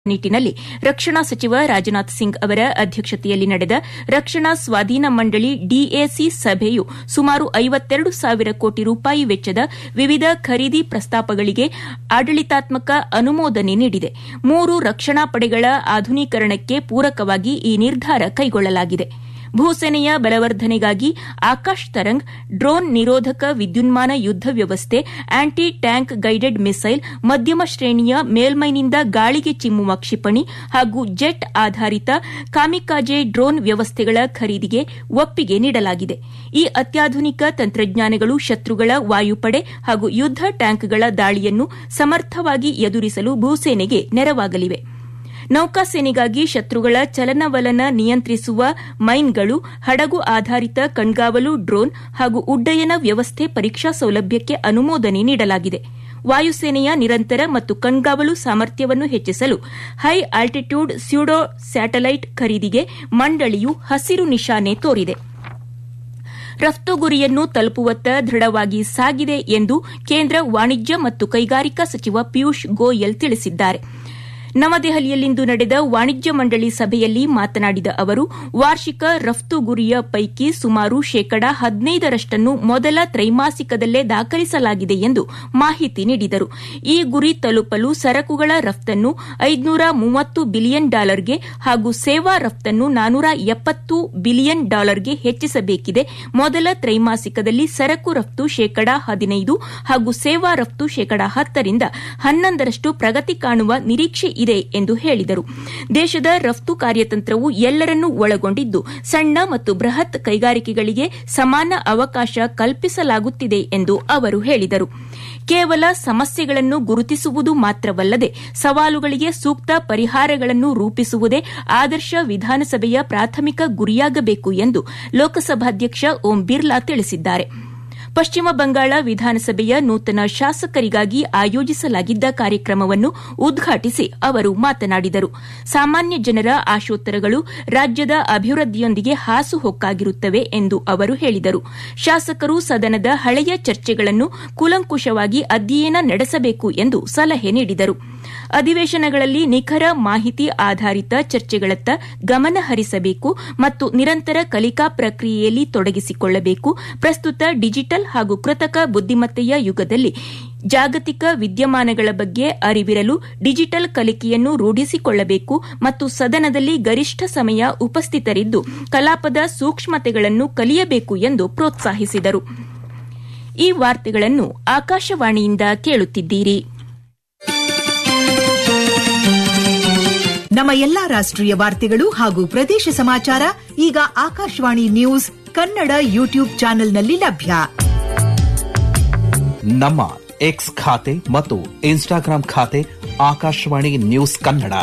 ನಿಟ್ಟಿನಲ್ಲಿ ರಕ್ಷಣಾ ಸಚಿವ ರಾಜನಾಥ್ ಸಿಂಗ್ ಅವರ ಅಧ್ಯಕ್ಷತೆಯಲ್ಲಿ ನಡೆದ ರಕ್ಷಣಾ ಸ್ವಾಧೀನ ಮಂಡಳಿ ಡಿಎಸಿ ಸಭೆಯು ಸುಮಾರು ಐವತ್ತೆರಡು ಸಾವಿರ ಕೋಟಿ ರೂಪಾಯಿ ವೆಚ್ಚದ ವಿವಿಧ ಖರೀದಿ ಪ್ರಸ್ತಾಪಗಳಿಗೆ ಆಡಳಿತಾತ್ಮಕ ಅನುಮೋದನೆ ನೀಡಿದೆ ಮೂರು ರಕ್ಷಣಾ ಪಡೆಗಳ ಆಧುನೀಕರಣಕ್ಕೆ ಪೂರಕವಾಗಿ ಈ ನಿರ್ಧಾರ ಕೈಗೊಳ್ಳಲಾಗಿದೆ ಭೂಸೇನೆಯ ಬಲವರ್ಧನೆಗಾಗಿ ಆಕಾಶ್ ತರಂಗ್ ಡ್ರೋನ್ ನಿರೋಧಕ ವಿದ್ಯುನ್ಮಾನ ಯುದ್ದ ವ್ಯವಸ್ಥೆ ಆಂಟಿ ಟ್ಯಾಂಕ್ ಗೈಡೆಡ್ ಮಿಸೈಲ್ ಮಧ್ಯಮ ಶ್ರೇಣಿಯ ಮೇಲ್ಮೈನಿಂದ ಗಾಳಿಗೆ ಚಿಮ್ಮುವ ಕ್ಷಿಪಣಿ ಹಾಗೂ ಜೆಟ್ ಆಧಾರಿತ ಕಾಮಿಕಾಜೆ ಡ್ರೋನ್ ವ್ಯವಸ್ಥೆಗಳ ಖರೀದಿಗೆ ಒಪ್ಪಿಗೆ ನೀಡಲಾಗಿದೆ ಈ ಅತ್ಯಾಧುನಿಕ ತಂತ್ರಜ್ಞಾನಗಳು ಶತ್ರುಗಳ ವಾಯುಪಡೆ ಹಾಗೂ ಯುದ್ದ ಟ್ಯಾಂಕ್ಗಳ ದಾಳಿಯನ್ನು ಸಮರ್ಥವಾಗಿ ಎದುರಿಸಲು ಭೂಸೇನೆಗೆ ನೆರವಾಗಲಿವೆ ನೌಕಾಸೇನೆಗಾಗಿ ಶತ್ರುಗಳ ಚಲನವಲನ ನಿಯಂತ್ರಿಸುವ ಮೈನ್ಗಳು ಹಡಗು ಆಧಾರಿತ ಕಣ್ಗಾವಲು ಡ್ರೋನ್ ಹಾಗೂ ಉಡ್ಡಯನ ವ್ಯವಸ್ಥೆ ಪರೀಕ್ಷಾ ಸೌಲಭ್ಯಕ್ಕೆ ಅನುಮೋದನೆ ನೀಡಲಾಗಿದೆ ವಾಯುಸೇನೆಯ ನಿರಂತರ ಮತ್ತು ಕಣ್ಗಾವಲು ಸಾಮರ್ಥ್ಯವನ್ನು ಹೆಚ್ಚಿಸಲು ಹೈ ಆಲ್ಟಿಟ್ಯೂಡ್ ಸ್ಯೂಡೋ ಸ್ಯಾಟಲೈಟ್ ಖರೀದಿಗೆ ಮಂಡಳಿಯು ಹಸಿರು ನಿಶಾನೆ ತೋರಿದೆ ರಫ್ತು ಗುರಿಯನ್ನು ತಲುಪುವತ್ತ ದೃಢವಾಗಿ ಸಾಗಿದೆ ಎಂದು ಕೇಂದ್ರ ವಾಣಿಜ್ಯ ಮತ್ತು ಕೈಗಾರಿಕಾ ಸಚಿವ ಪಿಯೂಷ್ ಗೋಯಲ್ ತಿಳಿಸಿದ್ದಾರೆ ನವದೆಹಲಿಯಲ್ಲಿಂದು ನಡೆದ ವಾಣಿಜ್ಯ ಮಂಡಳಿ ಸಭೆಯಲ್ಲಿ ಮಾತನಾಡಿದ ಅವರು ವಾರ್ಷಿಕ ರಫ್ತು ಗುರಿಯ ಪೈಕಿ ಸುಮಾರು ಶೇಕಡ ಹದಿನೈದರಷ್ಟನ್ನು ಮೊದಲ ತ್ರೈಮಾಸಿಕದಲ್ಲೇ ದಾಖಲಿಸಲಾಗಿದೆ ಎಂದು ಮಾಹಿತಿ ನೀಡಿದರು ಈ ಗುರಿ ತಲುಪಲು ಸರಕುಗಳ ರಫ್ತನ್ನು ಐದುನೂರ ಮೂವತ್ತು ಬಿಲಿಯನ್ ಡಾಲರ್ಗೆ ಹಾಗೂ ಸೇವಾ ರಫ್ತನ್ನು ನಾನೂರ ಎಪ್ಪತ್ತು ಬಿಲಿಯನ್ ಡಾಲರ್ಗೆ ಹೆಚ್ಚಿಸಬೇಕಿದೆ ಮೊದಲ ತ್ರೈಮಾಸಿಕದಲ್ಲಿ ಸರಕು ರಫ್ತು ಶೇಕಡ ಹದಿನೈದು ಹಾಗೂ ಸೇವಾ ರಫ್ತು ಶೇಕಡ ಹತ್ತರಿಂದ ಹನ್ನೊಂದರಷ್ಟು ಪ್ರಗತಿ ಕಾಣುವ ನಿರೀಕ್ಷೆ ಇದೆ ಎಂದು ಹೇಳಿದರು ದೇಶದ ರಫ್ತು ಕಾರ್ಯತಂತ್ರವು ಎಲ್ಲರನ್ನೂ ಒಳಗೊಂಡಿದ್ದು ಸಣ್ಣ ಮತ್ತು ಬೃಹತ್ ಕೈಗಾರಿಕೆಗಳಿಗೆ ಸಮಾನ ಅವಕಾಶ ಕಲ್ಪಿಸಲಾಗುತ್ತಿದೆ ಎಂದು ಅವರು ಹೇಳಿದರು ಕೇವಲ ಸಮಸ್ಯೆಗಳನ್ನು ಗುರುತಿಸುವುದು ಮಾತ್ರವಲ್ಲದೆ ಸವಾಲುಗಳಿಗೆ ಸೂಕ್ತ ಪರಿಹಾರಗಳನ್ನು ರೂಪಿಸುವುದೇ ಆದರ್ಶ ವಿಧಾನಸಭೆಯ ಪ್ರಾಥಮಿಕ ಗುರಿಯಾಗಬೇಕು ಎಂದು ಲೋಕಸಭಾಧ್ಯಕ್ಷ ಓಂ ಬಿರ್ಲಾ ತಿಳಿಸಿದ್ದಾರೆ ಪಶ್ಚಿಮ ಬಂಗಾಳ ವಿಧಾನಸಭೆಯ ನೂತನ ಶಾಸಕರಿಗಾಗಿ ಆಯೋಜಿಸಲಾಗಿದ್ದ ಕಾರ್ಯಕ್ರಮವನ್ನು ಉದ್ಘಾಟಿಸಿ ಅವರು ಮಾತನಾಡಿದರು ಸಾಮಾನ್ಯ ಜನರ ಆಶೋತ್ತರಗಳು ರಾಜ್ಯದ ಅಭಿವೃದ್ಧಿಯೊಂದಿಗೆ ಹಾಸುಹೊಕ್ಕಾಗಿರುತ್ತವೆ ಎಂದು ಅವರು ಹೇಳಿದರು ಶಾಸಕರು ಸದನದ ಹಳೆಯ ಚರ್ಚೆಗಳನ್ನು ಕೂಲಂಕುಷವಾಗಿ ಅಧ್ಯಯನ ನಡೆಸಬೇಕು ಎಂದು ಸಲಹೆ ನೀಡಿದರು ಅಧಿವೇಶನಗಳಲ್ಲಿ ನಿಖರ ಮಾಹಿತಿ ಆಧಾರಿತ ಚರ್ಚೆಗಳತ್ತ ಗಮನ ಹರಿಸಬೇಕು ಮತ್ತು ನಿರಂತರ ಕಲಿಕಾ ಪ್ರಕ್ರಿಯೆಯಲ್ಲಿ ತೊಡಗಿಸಿಕೊಳ್ಳಬೇಕು ಪ್ರಸ್ತುತ ಡಿಜಿಟಲ್ ಹಾಗೂ ಕೃತಕ ಬುದ್ದಿಮತ್ತೆಯ ಯುಗದಲ್ಲಿ ಜಾಗತಿಕ ವಿದ್ಯಮಾನಗಳ ಬಗ್ಗೆ ಅರಿವಿರಲು ಡಿಜಿಟಲ್ ಕಲಿಕೆಯನ್ನು ರೂಢಿಸಿಕೊಳ್ಳಬೇಕು ಮತ್ತು ಸದನದಲ್ಲಿ ಗರಿಷ್ಠ ಸಮಯ ಉಪಸ್ಥಿತರಿದ್ದು ಕಲಾಪದ ಸೂಕ್ಷ್ಮತೆಗಳನ್ನು ಕಲಿಯಬೇಕು ಎಂದು ಪ್ರೋತ್ಸಾಹಿಸಿದರು ಈ ವಾರ್ತೆಗಳನ್ನು ಆಕಾಶವಾಣಿಯಿಂದ ಕೇಳುತ್ತಿದ್ದೀರಿ ನಮ್ಮ ಎಲ್ಲಾ ರಾಷ್ಟ್ರೀಯ ವಾರ್ತೆಗಳು ಹಾಗೂ ಪ್ರದೇಶ ಸಮಾಚಾರ ಈಗ ಆಕಾಶವಾಣಿ ನ್ಯೂಸ್ ಕನ್ನಡ ಯೂಟ್ಯೂಬ್ ಚಾನೆಲ್ನಲ್ಲಿ ಲಭ್ಯ ನಮ್ಮ ಎಕ್ಸ್ ಖಾತೆ ಮತ್ತು ಇನ್ಸ್ಟಾಗ್ರಾಂ ಖಾತೆ ಆಕಾಶವಾಣಿ ನ್ಯೂಸ್ ಕನ್ನಡ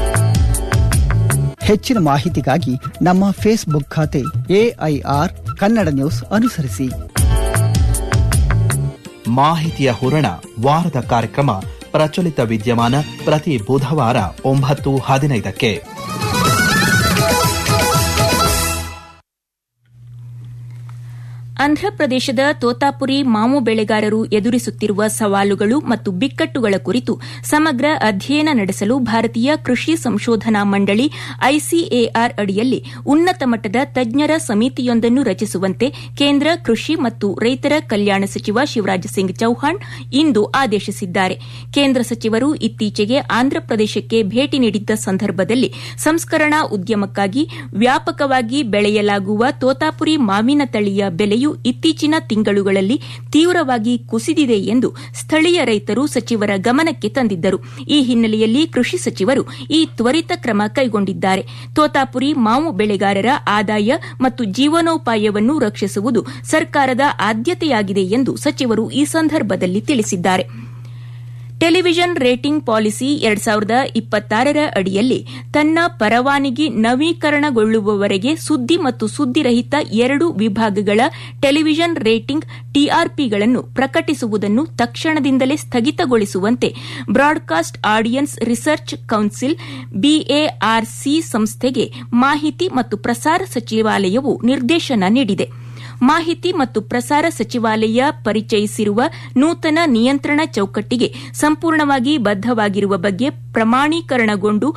ಹೆಚ್ಚಿನ ಮಾಹಿತಿಗಾಗಿ ನಮ್ಮ ಫೇಸ್ಬುಕ್ ಖಾತೆ ಎಐಆರ್ ಕನ್ನಡ ನ್ಯೂಸ್ ಅನುಸರಿಸಿ ಮಾಹಿತಿಯ ಹೂರಣ ವಾರದ ಕಾರ್ಯಕ್ರಮ ಪ್ರಚಲಿತ ವಿದ್ಯಮಾನ ಪ್ರತಿ ಬುಧವಾರ ಒಂಬತ್ತು ಹದಿನೈದಕ್ಕೆ ಆಂಧ್ರಪ್ರದೇಶದ ತೋತಾಪುರಿ ಮಾವು ಬೆಳೆಗಾರರು ಎದುರಿಸುತ್ತಿರುವ ಸವಾಲುಗಳು ಮತ್ತು ಬಿಕ್ಕಟ್ಟುಗಳ ಕುರಿತು ಸಮಗ್ರ ಅಧ್ಯಯನ ನಡೆಸಲು ಭಾರತೀಯ ಕೃಷಿ ಸಂಶೋಧನಾ ಮಂಡಳಿ ಐಸಿಎಆರ್ ಅಡಿಯಲ್ಲಿ ಉನ್ನತ ಮಟ್ಟದ ತಜ್ಞರ ಸಮಿತಿಯೊಂದನ್ನು ರಚಿಸುವಂತೆ ಕೇಂದ್ರ ಕೃಷಿ ಮತ್ತು ರೈತರ ಕಲ್ಯಾಣ ಸಚಿವ ಶಿವರಾಜ್ ಸಿಂಗ್ ಚೌಹಾಣ್ ಇಂದು ಆದೇಶಿಸಿದ್ದಾರೆ ಕೇಂದ್ರ ಸಚಿವರು ಇತ್ತೀಚೆಗೆ ಆಂಧ್ರಪ್ರದೇಶಕ್ಕೆ ಭೇಟಿ ನೀಡಿದ್ದ ಸಂದರ್ಭದಲ್ಲಿ ಸಂಸ್ಕರಣಾ ಉದ್ಯಮಕ್ಕಾಗಿ ವ್ಯಾಪಕವಾಗಿ ಬೆಳೆಯಲಾಗುವ ತೋತಾಪುರಿ ಮಾವಿನ ತಳಿಯ ಬೆಲೆಯು ಇತ್ತೀಚಿನ ತಿಂಗಳುಗಳಲ್ಲಿ ತೀವ್ರವಾಗಿ ಕುಸಿದಿದೆ ಎಂದು ಸ್ಥಳೀಯ ರೈತರು ಸಚಿವರ ಗಮನಕ್ಕೆ ತಂದಿದ್ದರು ಈ ಹಿನ್ನೆಲೆಯಲ್ಲಿ ಕೃಷಿ ಸಚಿವರು ಈ ತ್ವರಿತ ಕ್ರಮ ಕೈಗೊಂಡಿದ್ದಾರೆ ತೋತಾಪುರಿ ಮಾವು ಬೆಳೆಗಾರರ ಆದಾಯ ಮತ್ತು ಜೀವನೋಪಾಯವನ್ನು ರಕ್ಷಿಸುವುದು ಸರ್ಕಾರದ ಆದ್ಯತೆಯಾಗಿದೆ ಎಂದು ಸಚಿವರು ಈ ಸಂದರ್ಭದಲ್ಲಿ ತಿಳಿಸಿದ್ದಾರೆ ಟೆಲಿವಿಷನ್ ರೇಟಿಂಗ್ ಪಾಲಿಸಿ ಎರಡ್ ಸಾವಿರದ ಇಪ್ಪತ್ತಾರರ ಅಡಿಯಲ್ಲಿ ತನ್ನ ಪರವಾನಗಿ ನವೀಕರಣಗೊಳ್ಳುವವರೆಗೆ ಸುದ್ದಿ ಮತ್ತು ಸುದ್ದಿರಹಿತ ಎರಡು ವಿಭಾಗಗಳ ಟೆಲಿವಿಷನ್ ರೇಟಿಂಗ್ ಟಿಆರ್ಪಿಗಳನ್ನು ಪ್ರಕಟಿಸುವುದನ್ನು ತಕ್ಷಣದಿಂದಲೇ ಸ್ಥಗಿತಗೊಳಿಸುವಂತೆ broadcast audience research council BARC ಸಂಸ್ಥೆಗೆ ಮಾಹಿತಿ ಮತ್ತು ಪ್ರಸಾರ ಸಚಿವಾಲಯವು ನಿರ್ದೇಶನ ನೀಡಿದೆ ಮಾಹಿತಿ ಮತ್ತು ಪ್ರಸಾರ ಸಚಿವಾಲಯ ಪರಿಚಯಿಸಿರುವ ನೂತನ ನಿಯಂತ್ರಣ ಚೌಕಟ್ಟಿಗೆ ಸಂಪೂರ್ಣವಾಗಿ ಬದ್ದವಾಗಿರುವ ಬಗ್ಗೆ ಪ್ರಮಾಣೀಕರಣಗೊಂಡು